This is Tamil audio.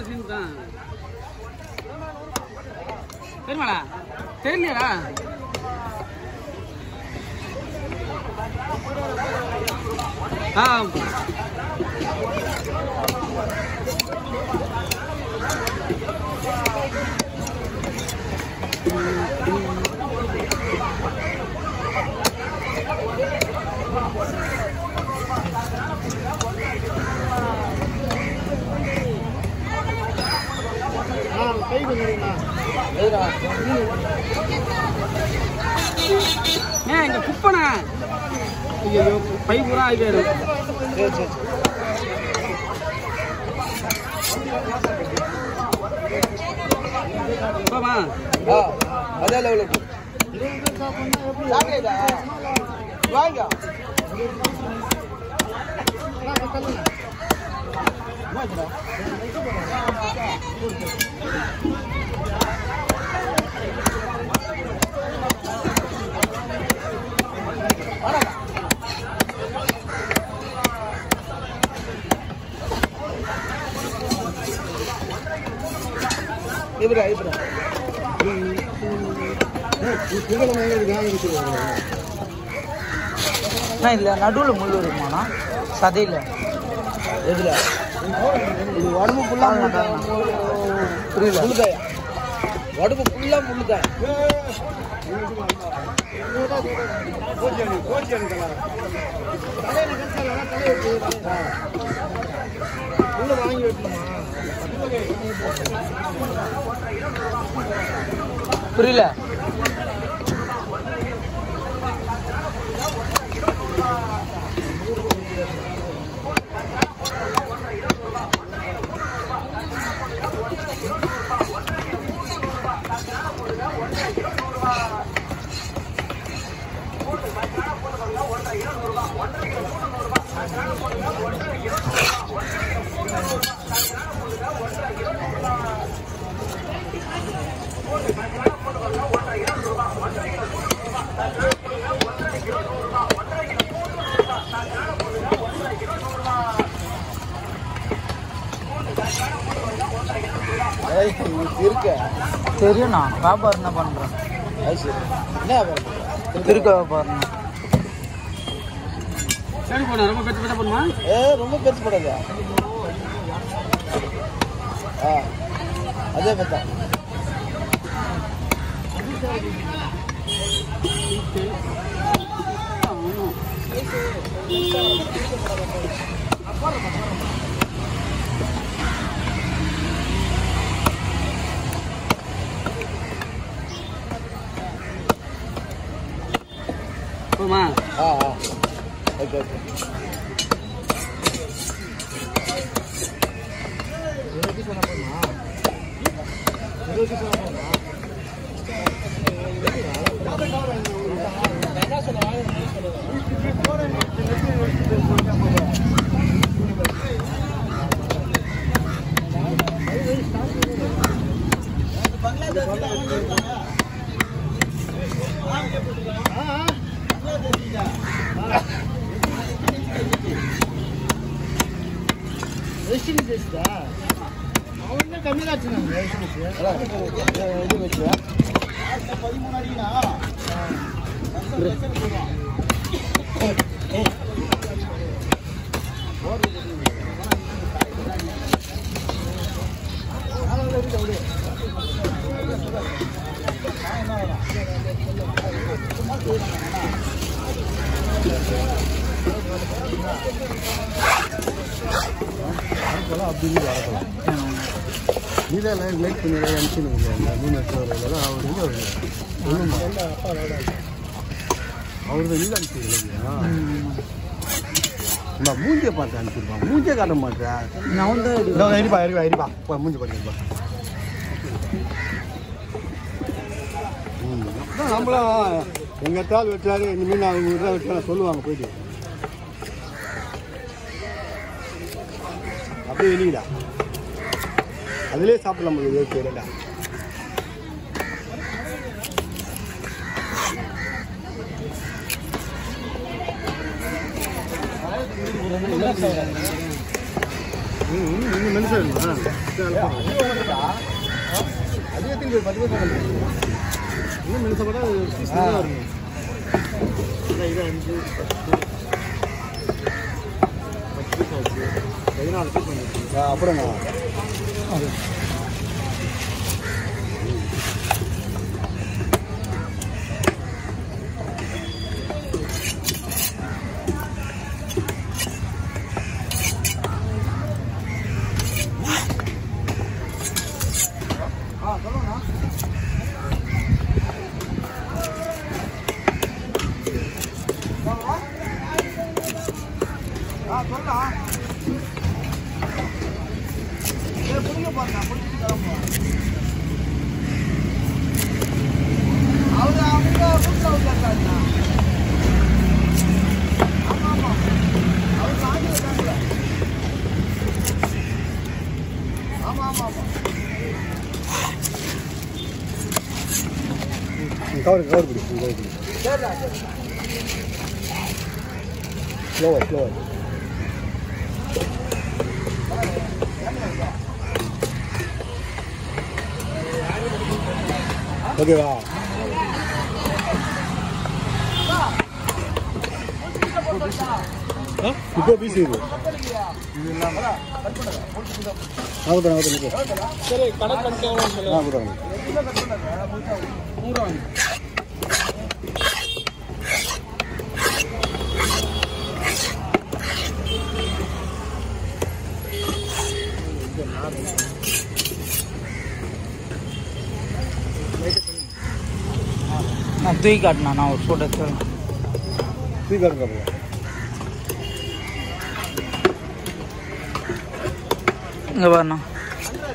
அந்த சீன் தான் தெரியுமாடா தெரியலையாடா ஆ ஏன் இங்க குப்பனா ஐயோ பை பூரா ஆகிடும் சரி சரி போமா ஆ அதே லெவலுக்கு சாப்பிடுதா வாங்க இப்படா இப்படா அண்ணா இதுல நடுவுல முள் இருக்குமாண்ணா சதையில எதுல இது உடம்பு ஃபுல்லா புரியல முள்ளுக்காயா உடம்பு ஃபுல்லா முள்ளுக்காய் புரியல இருக்க தெரியும்ண்ணா வியாபாரம் என்ன பண்றேன் அது சரி என்ன வியாபாரம்? திருக்க வியாபாரம் சரி போனா ரொம்ப பெற்று பெற்ற போணுமா ஏ ரொம்ப பெருசு படாதா ஆ அதே பார்த்தா போமா ஆ ஆ ஓகே ஓகே இது வச்சு இதெல்லாம் லைட் பண்ணி அனுப்பிச்சுங்க இந்த மீன் எடுத்துலாம் அவர் எங்கே அவர் தான் நீங்க அனுப்பிச்சிருக்கீங்க இந்த மூஞ்சியை பார்த்து அனுப்பிச்சிருப்பான் மூஞ்சியை காட்ட மாட்டேன் நான் வந்து இருப்பா இருப்பா இருப்பா போ மூஞ்சி பார்த்துருப்பா நம்மளும் எங்கள் தாள் வெட்டாரு இந்த மீன் அவங்க தான் வெட்டாரு சொல்லுவாங்க போயிட்டு அப்படியே வெளியிடா அதிலே சாப்பிடலாம் முடியும் தெரியல ம், ம், ம், ம். பீஸ் வேணுமா சரி, அனுப்புங்க. அதே திரும்பி பத்து பீஸ் வேணும் இன்னும் மினிசம் கூட பீஸ் நல்லா இருக்கும் அதான் இது அஞ்சு பத்து பத்து பீஸ் ஆச்சு பதினாலு பீஸ் வந்துருக்கு அப்படிண்ணா கவர் கவர் பிடி கவர் பிடி ஸ்லோவர் ஸ்லோவர் ஓகேவா இப்போ பீஸ் இது நாற்பத்தி நாற்பத்தி சரி கணக்கு கணக்கு எவ்வளோ சொல்லு ஆ கொடுறாங்க நூறுரூவா நான் தூக்கி காட்டினா நான் ஒரு ஃபோட்டோ எடுத்து ஸ்பீக்கர் பாருங்க இங்கே பாருண்ணா